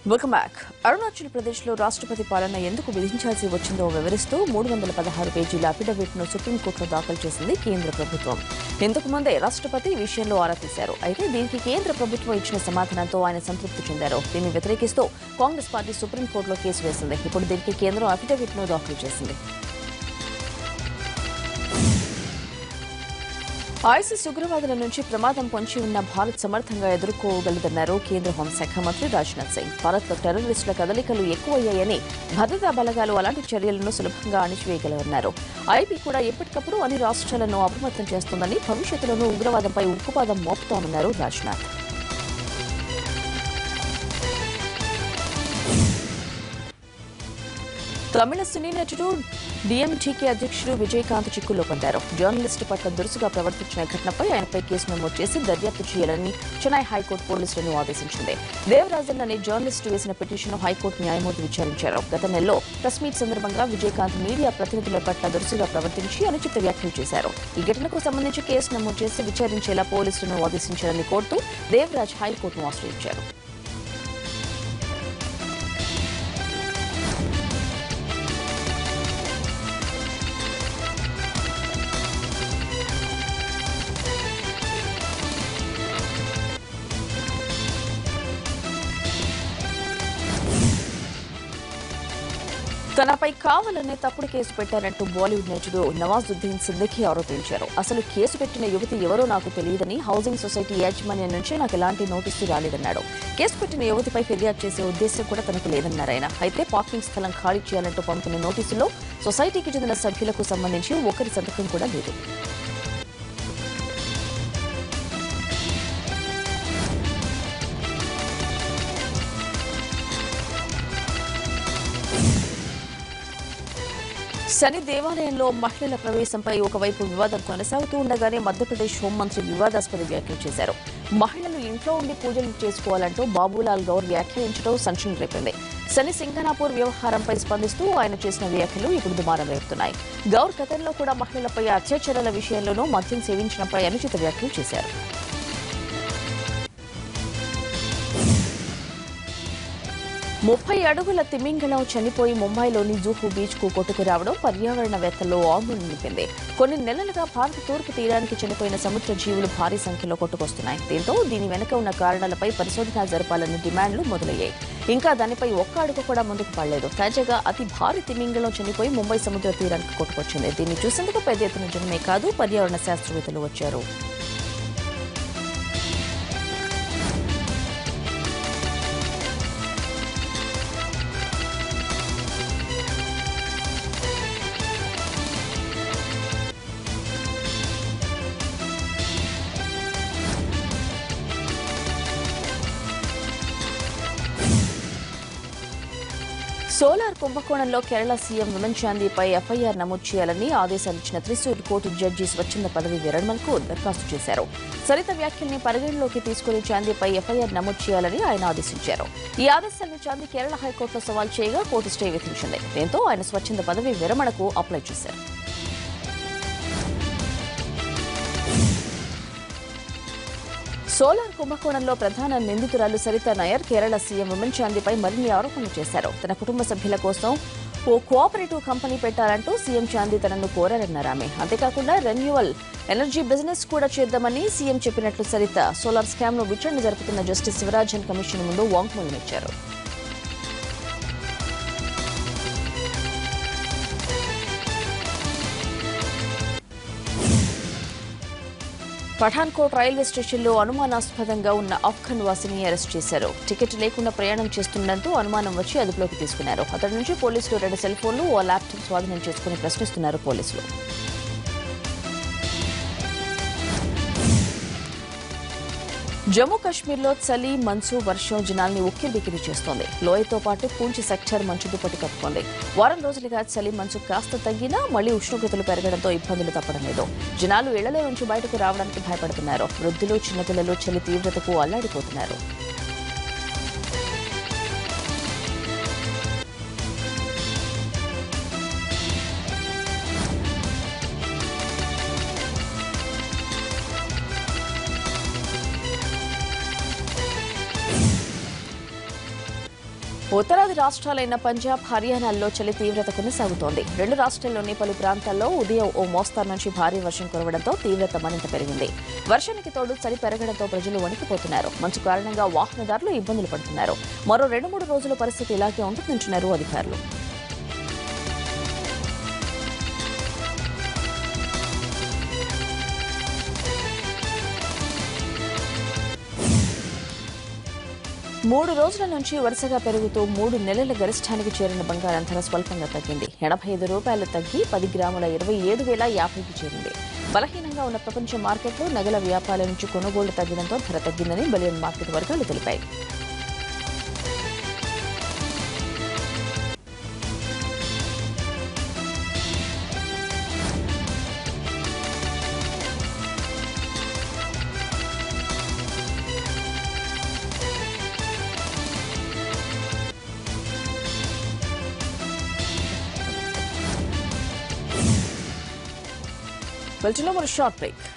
welcome back Arunachal Pradesh లో రాష్ట్రపతి పాలన ఎందుకు విధించాల్సి వచ్చిందో వివరిస్తూ మూడు వందల పదహారు పేజీల అఫిడవిట్ ను సుప్రీంకోర్టులో దాఖలు చేసింది కేంద్ర ప్రభుత్వం ఇంతకు ముందే రాష్ట్రపతి ఈ విషయంలో ఆరా తీశారు అయితే దీనికి కేంద్ర ప్రభుత్వం ఇచ్చిన సమాధానంతో ఆయన సంతృప్తి చెందారు దీన్ని వ్యతిరేకిస్తూ కాంగ్రెస్ పార్టీ సుప్రీంకోర్టులో కేసు వేసింది ఇప్పుడు దీనికి కేంద్రం అఫిడవిట్ ను దాఖలు చేసింది ఐసిస్ ఉగ్రవాదుల నుంచి ప్రమాదం పొంచి ఉన్న భారత్ సమర్థంగా ఎదుర్కోగలదన్నారు కేంద్ర హోంశాఖ మంత్రి రాజ్నాథ్ సింగ్ భారత్లో టెర్రరిస్టుల కదలికలు ఎక్కువయ్యాయని భద్రతా బలగాలు అలాంటి చర్యలను సులభంగా అణిచివేయగలరన్నారు ఐబీ కూడా ఎప్పటికప్పుడు అన్ని రాష్ట్రాలను అప్రమత్తం చేస్తోందని భవిష్యత్తులోనూ ఉగ్రవాదంపై ఉక్కుపాదం మోపుతోమన్నారు రాజ్నాథ్ తమిళ సినీ నటుడు డిఎంటీకే అధ్యక్షుడు విజయకాంత్ చిక్కుల్లో పడ్డారు జర్నలిస్టు పట్ల దురుసుగా ప్రవర్తించిన ఘటనపై ఆయనపై కేసు నమోదు చేసి దర్యాప్తు చేయాలని చెన్నై హైకోర్టు పోలీసులను ఆదేశించింది దేవరాజన్ అనే జర్నలిస్టు వేసిన పిటిషన్ హైకోర్టు న్యాయమూర్తి విచారించారు గత నెలలో ప్రెస్ మీట్ సందర్భంగా విజయకాంత్ మీడియా ప్రతినిధుల పట్ల దురుసుగా ప్రవర్తించి అనుచిత వ్యాఖ్యలు చేశారు ఈ ఘటనకు సంబంధించి కేసు నమోదు చేసి విచారించేలా పోలీసులను ఆదేశించాలని కోరుతూ దేవరాజ్ హైకోర్టును ఆశ్రయించారు తనపై కావాలనే తప్పుడు కేసు పెట్టారంటూ బాలీవుడ్ నటుడు నవాజుద్దీన్ సిద్దిఖీ ఆరోపించారు అసలు కేసు పెట్టిన యువతి ఎవరో నాకు తెలియదని హౌసింగ్ సొసైటీ యాజమాన్యం నుంచి నాకు ఎలాంటి నోటీసు రాలేదన్నాడు కేసు పెట్టిన యువతిపై ఫిర్యాదు చేసే ఉద్దేశం కూడా తనకు లేదన్నారు ఆయన అయితే పార్కింగ్ స్థలం ఖాళీ చేయాలంటూ పంపిన నోటీసులో సొసైటీకి చెందిన సభ్యులకు సంబంధించి ఒకరి సంతకం కూడా లేదు శని దేవాలయంలో మహిళల ప్రవేశంపై ఒకవైపు వివాదం కొనసాగుతూ ఉండగానే మధ్యప్రదేశ్ హోంమంత్రి వివాదాస్పద వ్యాఖ్యలు చేశారు మహిళలు ఇంట్లో ఉండి పూజలు చేసుకోవాలంటూ బాబులాల్ గౌర్ వ్యాఖ్యానించడం సంచలనం రేపింది శని సింగనాపూర్ వ్యవహారంపై స్పందిస్తూ ఆయన చేసిన వ్యాఖ్యలు ఇప్పుడు దుమారం రేపుతున్నాయి గౌర్ గతంలో కూడా మహిళలపై అత్యాచారాల విషయంలోనూ మద్యం సేవించడంపై అనుచిత వ్యాఖ్యలు చేశారు ముప్పై అడుగుల తిమింగలం చనిపోయి ముంబైలోని జూహు బీచ్ కు కొట్టుకురావడం పర్యావరణవేత్తల్లో ఆందోళన నింపింది కొన్ని నెలలుగా భారత తూర్పు తీరానికి చనిపోయిన సముద్ర జీవులు భారీ సంఖ్యలో కొట్టుకొస్తున్నాయి దీంతో దీని వెనుక ఉన్న కారణాలపై పరిశోధన జరపాలన్న డిమాండ్లు మొదలయ్యాయి ఇంకా దానిపై ఒక్క అడుగు కూడా ముందుకు పడలేదు తాజాగా అతి భారీ తిమింగలం చనిపోయి ముంబై సముద్ర తీరానికి కొట్టుకొచ్చింది దీన్ని చూసేందుకు పెద్ద ఎత్తున జనమే కాదు పర్యావరణ శాస్త్రవేత్తలు వచ్చారు సోలార్ కుంభకోణంలో కేరళ సీఎం విమన్ చాందీపై ఎఫ్ఐఆర్ నమోదు చేయాలని ఆదేశాలిచ్చిన త్రిశూర్ కోర్టు జడ్జి స్వచ్ఛంద పదవి విరమణకు దరఖాస్తు చేశారు సరిత వ్యాఖ్యల్ని పరిగణలోకి తీసుకుని చాందీపై ఎఫ్ఐఆర్ నమోదు చేయాలని ఆయన ఆదేశించారు ఈ ఆదేశాలను చాందీ కేరళ హైకోర్టులో సవాల్ చేయగా కోర్టు స్టే విధించింది దీంతో ఆయన స్వచ్ఛంద పదవి విరమణకు అప్లై చేశారు సోలార్ కుంభకోణంలో ప్రధాన నిందితురాలు సరిత నాయర్ కేరళ సీఎం విమన్ చాందీపై మరిన్ని ఆరోపణలు చేశారు తన కుటుంబ సభ్యుల కోసం ఓ కోఆపరేటివ్ కంపెనీ పెట్టాలంటూ సీఎం చాందీ తనను కోరారన్నారు ఆమె అంతేకాకుండా రెన్యువల్ ఎనర్జీ బిజినెస్ కూడా చేద్దామని సీఎం చెప్పినట్లు సరిత సోలార్ స్కామ్ లో విచారణ జరుపుతున్న జస్టిస్ శివరాజన్ కమిషన్ ముందు వాంగ్మూలం ఇచ్చారు పఠాన్కోట్ రైల్వే స్టేషన్లో అనుమానాస్పదంగా ఉన్న ఆఫ్ఘన్ వాసిని అరెస్ట్ చేశారు టికెట్ లేకుండా ప్రయాణం చేస్తుండటంతో అనుమానం వచ్చి అదుపులోకి తీసుకున్నారు అతడి నుంచి పోలీసులు రెండు సెల్ ఫోన్లు ఓ ల్యాప్టాప్ స్వాధీనం చేసుకుని ప్రశ్నిస్తున్నారు పోలీసులు జమ్మూ కాశ్మీర్లో చలి మంచు వర్షం జనాల్ని ఉక్కిరిబిక్కిరి చేస్తోంది లోయతో పాటు పూంచి సెక్టర్ మంచు దుప్పటి కప్పుకుంది వారం రోజులుగా చలి మంచు కాస్త తగ్గినా మళ్లీ ఉష్ణోగ్రతలు పెరగడంతో ఇబ్బందులు తప్పడం లేదు జనాలు ఇళ్లలో నుంచి బయటకు రావడానికి భయపడుతున్నారు వృద్ధులు చిన్నపిల్లలు చలి తీవ్రతకు అల్లాడిపోతున్నారు ఉత్తరాది రాష్ట్రాలైన పంజాబ్ హర్యానాల్లో చలి తీవ్రత కొనసాగుతోంది రెండు రాష్ట్రాల్లోని పలు ప్రాంతాల్లో ఉదయం ఓ మోస్తారు నుంచి భారీ వర్షం కురవడంతో తీవ్రత మరింత పెరిగింది వర్షానికి తోడు చలి పెరగడంతో ప్రజలు వణికిపోతున్నారు మంచు కారణంగా వాహనదారులు ఇబ్బందులు పడుతున్నారు మరో రెండు మూడు రోజుల పరిస్థితి ఇలాగే ఉంటుందంటున్నారు అధికారులు మూడు రోజుల నుంచి వరుసగా పెరుగుతూ మూడు నెలల గరిష్టానికి చేరిన బంగారం ధర స్వల్పంగా తగ్గింది ఎనభై ఐదు రూపాయలు తగ్గి పది గ్రాముల ఇరవై ఏడు వేల యాభైకి చేరింది బలహీనంగా ఉన్న ప్రపంచ మార్కెట్లో నగల వ్యాపారాల నుంచి కొనుగోళ్లు తగ్గడంతో ధర తగ్గిందని బలియన్ మార్కెట్ వర్గాలు తెలిపాయి బులెటిన్లో మరి షార్ట్ బ్రేక్